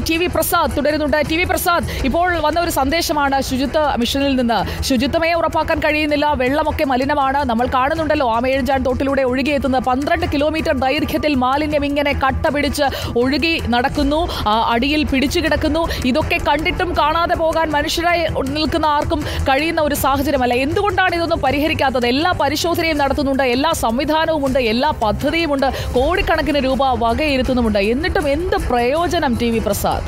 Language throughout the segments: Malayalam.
ടി വി പ്രസാദ് തുടരുന്നുണ്ട് ടി വി പ്രസാദ് ഇപ്പോൾ വന്ന ഒരു സന്ദേശമാണ് ശുചിത്വ മിഷനിൽ നിന്ന് ശുചിത്വമേ ഉറപ്പാക്കാൻ കഴിയുന്നില്ല വെള്ളമൊക്കെ മലിനമാണ് നമ്മൾ കാണുന്നുണ്ടല്ലോ ആമേഴഞ്ചാൻ തോട്ടിലൂടെ ഒഴുകിയെത്തുന്ന പന്ത്രണ്ട് കിലോമീറ്റർ ദൈർഘ്യത്തിൽ മാലിന്യം ഇങ്ങനെ കട്ട പിടിച്ച് ഒഴുകി നടക്കുന്നു ആ, അടിയിൽ പിടിച്ചു കിടക്കുന്നു ഇതൊക്കെ കണ്ടിട്ടും കാണാതെ പോകാൻ മനുഷ്യരായി നിൽക്കുന്ന ആർക്കും കഴിയുന്ന ഒരു സാഹചര്യമല്ല എന്തുകൊണ്ടാണ് ഇതൊന്നും പരിഹരിക്കാത്തത് എല്ലാ പരിശോധനയും നടത്തുന്നുണ്ട് എല്ലാ സംവിധാനവുമുണ്ട് എല്ലാ പദ്ധതിയുമുണ്ട് കോടിക്കണക്കിന് രൂപ വകയിരുത്തുന്നുമുണ്ട് എന്നിട്ടും എന്ത് പ്രയോജനം ടി വി പ്രസാദ്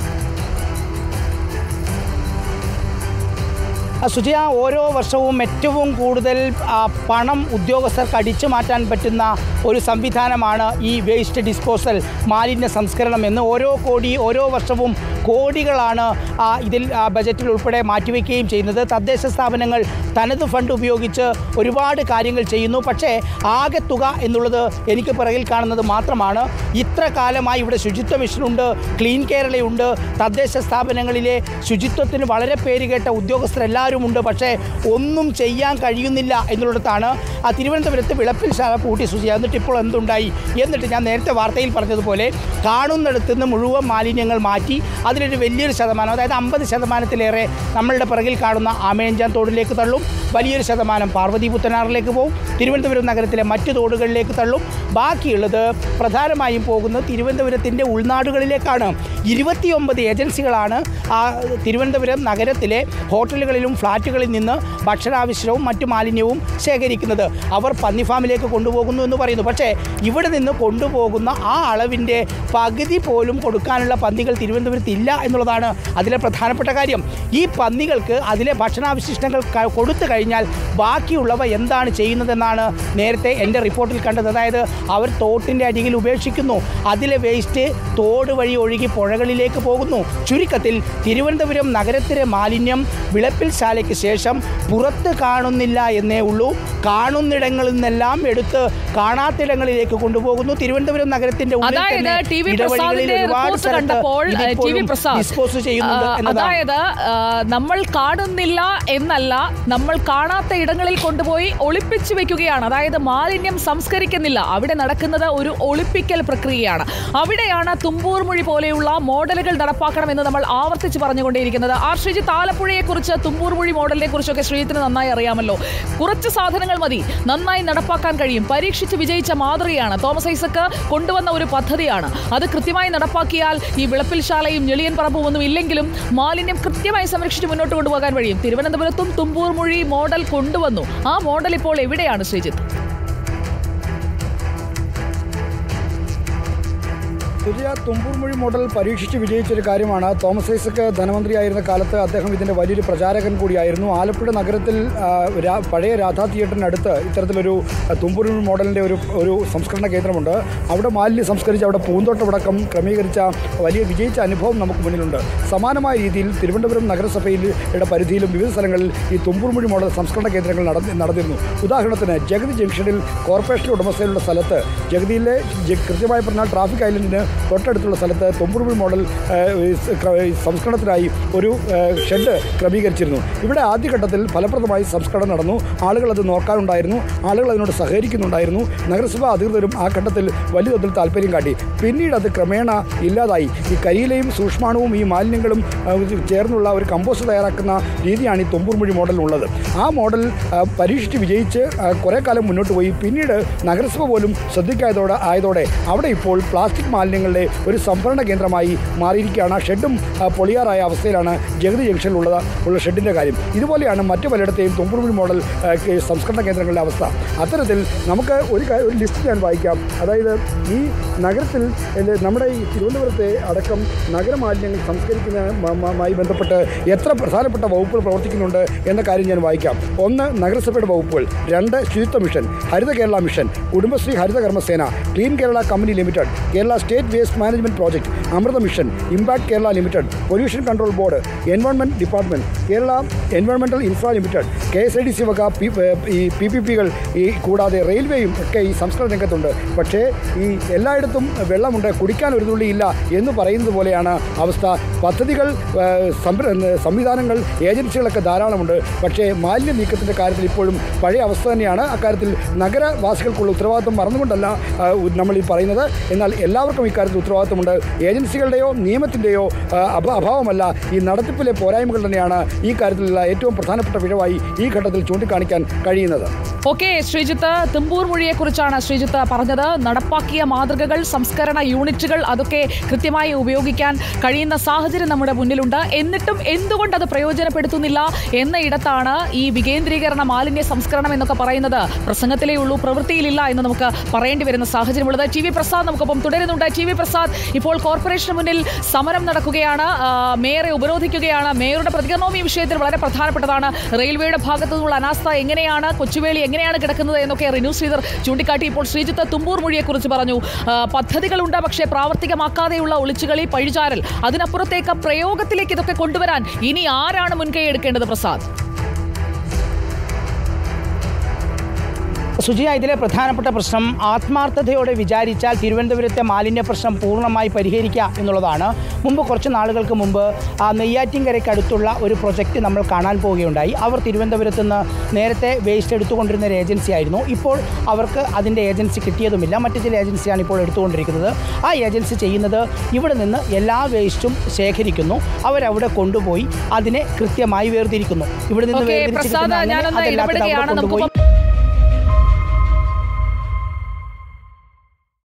ആ, സുജയ ഓരോ വർഷവും ഏറ്റവും കൂടുതൽ ആ, പണം ഉദ്യോഗസ്ഥർക്ക് അടിച്ചു മാറ്റാൻ പറ്റുന്ന ഒരു സംവിധാനമാണ് ഈ വേസ്റ്റ് ഡിസ്പോസൽ മാലിന്യ സംസ്കരണം എന്ന് ഓരോ കോടി ഓരോ വർഷവും കോടികളാണ് ആ, ഇതിൽ ആ, ബജറ്റിൽ ഉൾപ്പെടെ മാറ്റിവെക്കുകയും ചെയ്യുന്നത് തദ്ദേശ സ്ഥാപനങ്ങൾ തനത് ഫണ്ട് ഉപയോഗിച്ച് ഒരുപാട് കാര്യങ്ങൾ ചെയ്യുന്നു പക്ഷേ ആകെ തുക എന്നുള്ളത് എനിക്ക് പിറകിൽ കാണുന്നത് മാത്രമാണ് ഇത്ര കാലമായി ഇവിടെ ശുചിത്വ മിഷനുണ്ട് ക്ലീൻ കേരളയുണ്ട് തദ്ദേശ സ്ഥാപനങ്ങളിലെ ശുചിത്വത്തിന് വളരെ പേരുകേട്ട ഉദ്യോഗസ്ഥരെല്ലാവരും ഉണ്ട് പക്ഷേ ഒന്നും ചെയ്യാൻ കഴിയുന്നില്ല എന്നുള്ളിടത്താണ് ആ തിരുവനന്തപുരത്ത് വിളപ്പിൽ ശാല പൂട്ടി സൂചി എന്നിട്ട് ഇപ്പോൾ എന്തുണ്ടായി എന്നിട്ട് ഞാൻ നേരത്തെ വാർത്തയിൽ പറഞ്ഞതുപോലെ കാണുന്നിടത്ത് നിന്ന് മുഴുവൻ മാലിന്യങ്ങൾ മാറ്റി അതിലൊരു വലിയൊരു ശതമാനം അതായത് അമ്പത് ശതമാനത്തിലേറെ നമ്മളുടെ പിറകിൽ കാണുന്ന ആമേഞ്ചാൻ തോടിലേക്ക് തള്ളും വലിയൊരു ശതമാനം പാർവതി പുത്തനാറിലേക്ക് പോകും തിരുവനന്തപുരം നഗരത്തിലെ മറ്റു തോടുകളിലേക്ക് തള്ളും ബാക്കിയുള്ളത് പ്രധാനമായും പോകുന്നത് തിരുവനന്തപുരത്തിൻ്റെ ഉൾനാടുകളിലേക്കാണ് ഇരുപത്തിയൊമ്പത് ഏജൻസികളാണ് ആ തിരുവനന്തപുരം നഗരത്തിലെ ഹോട്ടലുകളിലും ഫ്ലാറ്റുകളിൽ നിന്ന് ഭക്ഷണാവശ്യവും മറ്റു മാലിന്യവും ശേഖരിക്കുന്നത് അവർ പന്നി ഫാമിലേക്ക് കൊണ്ടുപോകുന്നു എന്ന് പറയുന്നു പക്ഷേ ഇവിടെ നിന്ന് കൊണ്ടുപോകുന്ന ആ അളവിൻ്റെ പകുതി പോലും കൊടുക്കാനുള്ള പന്നികൾ തിരുവനന്തപുരത്ത് ഇല്ല എന്നുള്ളതാണ് അതിലെ പ്രധാനപ്പെട്ട കാര്യം ഈ പന്നികൾക്ക് അതിലെ ഭക്ഷണാവശിഷ്ടങ്ങൾ ക- കൊടുത്തു കഴിഞ്ഞാൽ ബാക്കിയുള്ളവ എന്താണ് ചെയ്യുന്നതെന്നാണ് നേരത്തെ എൻ്റെ റിപ്പോർട്ടിൽ കണ്ടത് അതായത് അവർ തോട്ടിൻ്റെ അരികിൽ ഉപേക്ഷിക്കുന്നു അതിലെ വേസ്റ്റ് തോട് വഴി ഒഴുകി പുഴകളിലേക്ക് പോകുന്നു ചുരുക്കത്തിൽ തിരുവനന്തപുരം നഗരത്തിലെ മാലിന്യം വിളപ്പിൽ ശാലയ്ക്ക് ശേഷം പുറത്ത് കാണുന്നില്ല എന്നേ ഉള്ളൂ കാണുന്നിടങ്ങളിൽ നിന്നെല്ലാം എടുത്ത് കാണാത്തിടങ്ങളിലേക്ക് കൊണ്ടുപോകുന്നു തിരുവനന്തപുരം നഗരത്തിന്റെ ഉള്ളിൽ അതായത് തന്നെ ടി വി ഇടവഴികളിൽ പ്രസാദിന്റെ ഒരുപാട് റിപ്പോർട്ട് സ്ഥലത്ത് കണ്ടപ്പോൾ ഏഹ്, ടി വി ഇതിപ്പോഴും പ്രസാദ് ഡിസ്പോസ് ചെയ്യുന്നുണ്ട് ആ, എന്നതാണ് അതായത് ആ, നമ്മൾ കാണുന്നില്ല എന്നല്ല നമ്മൾ കാണാത്ത ഇടങ്ങളിൽ കൊണ്ടുപോയി ഒളിപ്പിച്ചു വെക്കുകയാണ് അതായത് മാലിന്യം സംസ്കരിക്കുന്നില്ല അവിടെ നടക്കുന്നത് ഒരു ഒളിപ്പിക്കൽ പ്രക്രിയയാണ് അവിടെയാണ് തുമ്പൂർ മൊഴി പോലെയുള്ള മോഡലുകൾ നടപ്പാക്കണമെന്ന് നമ്മൾ ആവർത്തിച്ച് പറഞ്ഞുകൊണ്ടേയിരിക്കുന്നത് ആർ ശ്രീജിത്ത് ആലപ്പുഴയെക്കുറിച്ച് തുമ്പൂർ മൊഴി മോഡലിനെ കുറിച്ചൊക്കെ ശ്രീജിത്തിന് നന്നായി അറിയാമല്ലോ കുറച്ച് സാധനങ്ങൾ മതി നന്നായി നടപ്പാക്കാൻ കഴിയും പരീക്ഷിച്ച് വിജയിച്ച മാതൃകയാണ് തോമസ് ഐസക്ക് കൊണ്ടുവന്ന ഒരു പദ്ധതിയാണ് അത് കൃത്യമായി നടപ്പാക്കിയാൽ ഈ വിളപ്പിൽ ശാലയും ഞെളിയൻ പറമ്പും ഒന്നും ഇല്ലെങ്കിലും മാലിന്യം കൃത്യമായി സംരക്ഷിച്ച് മുന്നോട്ട് കൊണ്ടുപോകാൻ കഴിയും തിരുവനന്തപുരത്തും തുമ്പൂർ മൊഴി മോഡൽ കൊണ്ടുവന്നു ആ മോഡൽ ഇപ്പോൾ എവിടെയാണ് ശ്രീജിത്ത് പുതിയ തുമ്പൂർമൊഴി മോഡൽ പരീക്ഷിച്ച് വിജയിച്ചൊരു കാര്യമാണ് തോമസ് ഐസക്ക് ധനമന്ത്രിയായിരുന്ന കാലത്ത് അദ്ദേഹം ഇതിൻ്റെ വലിയൊരു പ്രചാരകൻ കൂടിയായിരുന്നു ആലപ്പുഴ നഗരത്തിൽ ആ, രാ- പഴയ രാധാ തിയേറ്ററിനടുത്ത് ഇത്തരത്തിലൊരു ആ, തുമ്പൂർമൊഴി മോഡലിൻ്റെ ഒരു ഒരു സംസ്കരണ കേന്ദ്രമുണ്ട് അവിടെ മാലിന്യം സംസ്കരിച്ച് അവിടെ പൂന്തോട്ടമടക്കം ക്രമീകരിച്ച വലിയ വിജയിച്ച അനുഭവം നമുക്ക് മുന്നിലുണ്ട് സമാനമായ രീതിയിൽ തിരുവനന്തപുരം നഗരസഭയിലെ പരിധിയിലും വിവിധ സ്ഥലങ്ങളിൽ ഈ തുമ്പൂർമൊഴി മോഡൽ സംസ്കരണ കേന്ദ്രങ്ങൾ നട- നടന്നിരുന്നു ഉദാഹരണത്തിന് ജഗതി ജംഗ്ഷനിൽ കോർപ്പറേഷൻ ഉടമസ്ഥയിലുള്ള സ്ഥലത്ത് ജഗതിയിലെ ജ- കൃത്യമായി പറഞ്ഞാൽ ട്രാഫിക് ഐലൻഡിന് തൊട്ടടുത്തുള്ള സ്ഥലത്ത് തൊമ്പുറുമി മോഡൽ ആ, ഈ സ് ക്ര- ഈ സംസ്കരണത്തിനായി ഒരു ആ, ഷെഡ് ക്രമീകരിച്ചിരുന്നു ഇവിടെ ആദ്യഘട്ടത്തിൽ ഫലപ്രദമായി സംസ്കരണം നടന്നു ആളുകൾ അത് നോക്കാനുണ്ടായിരുന്നു ആളുകൾ അതിനോട് സഹകരിക്കുന്നുണ്ടായിരുന്നു നഗരസഭാ അധികൃതരും ആ ഘട്ടത്തിൽ വലിയ തോതിൽ താല്പര്യം കാട്ടി പിന്നീട് അത് ക്രമേണ ഇല്ലാതായി ഈ കരിയിലയും സൂക്ഷ്മാണുവും ഈ മാലിന്യങ്ങളും ആ, ഇത് ചേർന്നുള്ള ഒരു കമ്പോസ്റ്റ് തയ്യാറാക്കുന്ന രീതിയാണ് ഈ തൊമ്പൂർമൊഴി മോഡലിനുള്ളത് ആ മോഡൽ ആ, പരീക്ഷിച്ച് വിജയിച്ച് ആ, കുറേ കാലം മുന്നോട്ട് പോയി പിന്നീട് നഗരസഭ പോലും ശ്രദ്ധിക്കായതോടെ ആയതോടെ അവിടെ ഇപ്പോൾ പ്ലാസ്റ്റിക് മാലിന്യങ്ങളുടെ ഒരു സംഭരണ കേന്ദ്രമായി മാറിയിരിക്കുകയാണ് ആ ഷെഡും ആ, പൊളിയാറായ അവസ്ഥയിലാണ് ജഗതി ജംഗ്ഷനിലുള്ളത് ഉള്ള ഷെഡിൻ്റെ കാര്യം ഇതുപോലെയാണ് മറ്റു പലയിടത്തെയും തൊമ്പുറുമി മോഡൽ ആ, കെ- സംസ്കരണ കേന്ദ്രങ്ങളുടെ അവസ്ഥ അത്തരത്തിൽ നമുക്ക് ഒരു കാ- ഒരു ലിസ്റ്റ് ഞാൻ വായിക്കാം അതായത് ഈ നഗരത്തിൽ ഇത് നമ്മുടെ ഈ തിരുവനന്തപുരത്തെ അടക്കം നഗരമാലിന്യങ്ങൾ സംസ്കരിക്കുന്നതുമായി ബന്ധപ്പെട്ട് എത്ര പ്രധാനപ്പെട്ട വകുപ്പുകൾ പ്രവർത്തിക്കുന്നുണ്ട് എന്ന കാര്യം ഞാൻ വായിക്കാം ഒന്ന് നഗരസഭയുടെ വകുപ്പുകൾ രണ്ട് ശുചിത്വ mission Haritha Kerala mission Kudumbashree Haritha Karmasena clean Kerala company limited Kerala state waste management project Amrut mission impact Kerala limited pollution control board environment department Kerala എൻവയോൺമെന്റൽ infra limited K S I D C വക പി ഈ പി പി പികൾ ഈ കൂടാതെ റെയിൽവേയും ഒക്കെ ഈ സംസ്കരണ രംഗത്തുണ്ട് പക്ഷേ ഈ എല്ലായിടത്തും വെള്ളമുണ്ട് കുടിക്കാൻ ഒരു തുള്ളിയില്ല എന്ന് പറയുന്നത് പോലെയാണ് അവസ്ഥ പദ്ധതികൾ ആ, സംര- സംവിധാനങ്ങൾ ഏജൻസികളൊക്കെ ധാരാളമുണ്ട് പക്ഷേ മാലിന്യ നീക്കത്തിൻ്റെ കാര്യത്തിൽ ഇപ്പോഴും പഴയ അവസ്ഥ തന്നെയാണ് അക്കാര്യത്തിൽ നഗരവാസികൾക്കുള്ള ഉത്തരവാദിത്വം മറന്നുകൊണ്ടല്ല ആ, നമ്മൾ ഈ പറയുന്നത് എന്നാൽ എല്ലാവർക്കും ഇക്കാര്യം ഇക്കാര്യത്തിൽ ഉത്തരവാദിത്തമുണ്ട് ഏജൻസികളുടെയോ നിയമത്തിൻ്റെയോ അഭാവമല്ല ഈ നടത്തിപ്പിലെ പോരായ്മകൾ തന്നെയാണ് ഈ കാര്യത്തിലുള്ള ഏറ്റവും പ്രധാനപ്പെട്ട പിഴവായി ഈ ഘട്ടത്തിൽ ചൂണ്ടിക്കാണിക്കാൻ കഴിയുന്നത് ഓക്കെ ശ്രീജിത്ത് തുമ്പൂർ മൊഴിയെക്കുറിച്ചാണ് ശ്രീജിത്ത് പറഞ്ഞത് നടപ്പാക്കിയ മാതൃകകൾ സംസ്കരണ യൂണിറ്റുകൾ അതൊക്കെ കൃത്യമായി ഉപയോഗിക്കാൻ കഴിയുന്ന സാഹചര്യം നമ്മുടെ മുന്നിലുണ്ട് എന്നിട്ടും എന്തുകൊണ്ട് അത് പ്രയോജനപ്പെടുത്തുന്നില്ല എന്ന ഇടത്താണ് ഈ വികേന്ദ്രീകരണ മാലിന്യ സംസ്കരണം എന്നൊക്കെ പറയുന്നത് പ്രസംഗത്തിലേ ഉള്ളൂ പ്രവൃത്തിയിലില്ല എന്ന് നമുക്ക് പറയേണ്ടി വരുന്ന സാഹചര്യമുള്ളത് ടി വി പ്രസാദ് നമുക്കൊപ്പം തുടരുന്നുണ്ട് ടി വി പ്രസാദ് ഇപ്പോൾ കോർപ്പറേഷന് മുന്നിൽ സമരം നടക്കുകയാണ് ആ, മേയറെ ഉപരോധിക്കുകയാണ് മേയറുടെ പ്രതികരണവും ഈ വിഷയത്തിൽ വളരെ പ്രധാനപ്പെട്ടതാണ് റെയിൽവേയുടെ ഭാഗത്തു നിന്നുള്ള അനാസ്ഥ എങ്ങനെയാണ് കൊച്ചുവേളി എങ്ങനെയാണ് കിടക്കുന്നത് എന്നൊക്കെ റിനു ശ്രീധർ ചൂണ്ടിക്കാട്ടി ഇപ്പോൾ ശ്രീജിത്ത് തുമ്പൂർ മൊഴിയെക്കുറിച്ച് പറഞ്ഞു ആ, പദ്ധതികളുണ്ട് പക്ഷേ പ്രാവർത്തികമാക്കാതെയുള്ള ഒളിച്ചുകളി പഴിചാരൽ അതിനപ്പുറത്തേക്ക് പ്രയോഗത്തിലേക്ക് ഇതൊക്കെ കൊണ്ടുവരാൻ ഇനി ആരാണ് മുൻകൈ എടുക്കേണ്ടത് പ്രസാദ് സുജിയ ഇതിലെ പ്രധാനപ്പെട്ട പ്രശ്നം ആത്മാർത്ഥതയോടെ വിചാരിച്ചാൽ തിരുവനന്തപുരത്തെ മാലിന്യ പ്രശ്നം പൂർണ്ണമായി പരിഹരിക്കുക എന്നുള്ളതാണ് മുമ്പ് കുറച്ച് നാളുകൾക്ക് മുമ്പ് ആ നെയ്യാറ്റിൻകരയ്ക്ക് അടുത്തുള്ള ഒരു പ്രൊജക്റ്റ് നമ്മൾ കാണാൻ പോവുകയുണ്ടായി അവർ തിരുവനന്തപുരത്ത് നിന്ന് നേരത്തെ വേസ്റ്റ് എടുത്തുകൊണ്ടിരുന്ന ഒരു ഏജൻസി ആയിരുന്നു ഇപ്പോൾ അവർക്ക് അതിൻ്റെ ഏജൻസി കിട്ടിയതുമില്ല മറ്റു ചില ഏജൻസിയാണ് ഇപ്പോൾ എടുത്തുകൊണ്ടിരിക്കുന്നത് ആ ഏജൻസി ചെയ്യുന്നത് ഇവിടെ നിന്ന് എല്ലാ വേസ്റ്റും ശേഖരിക്കുന്നു അവരവിടെ കൊണ്ടുപോയി അതിനെ കൃത്യമായി വേർതിരിക്കുന്നു ഇവിടെ നിന്ന് ഓക്കെ വേർതിരിച്ച് പ്രസാദ് കിട്ടുന്ന അങ്ങനെ ഞാനൊന്ന് അതല്ലാത്തത് അവിടെ ഇടപെടുകയാണ് നമുക്ക് കൊണ്ടുപോയി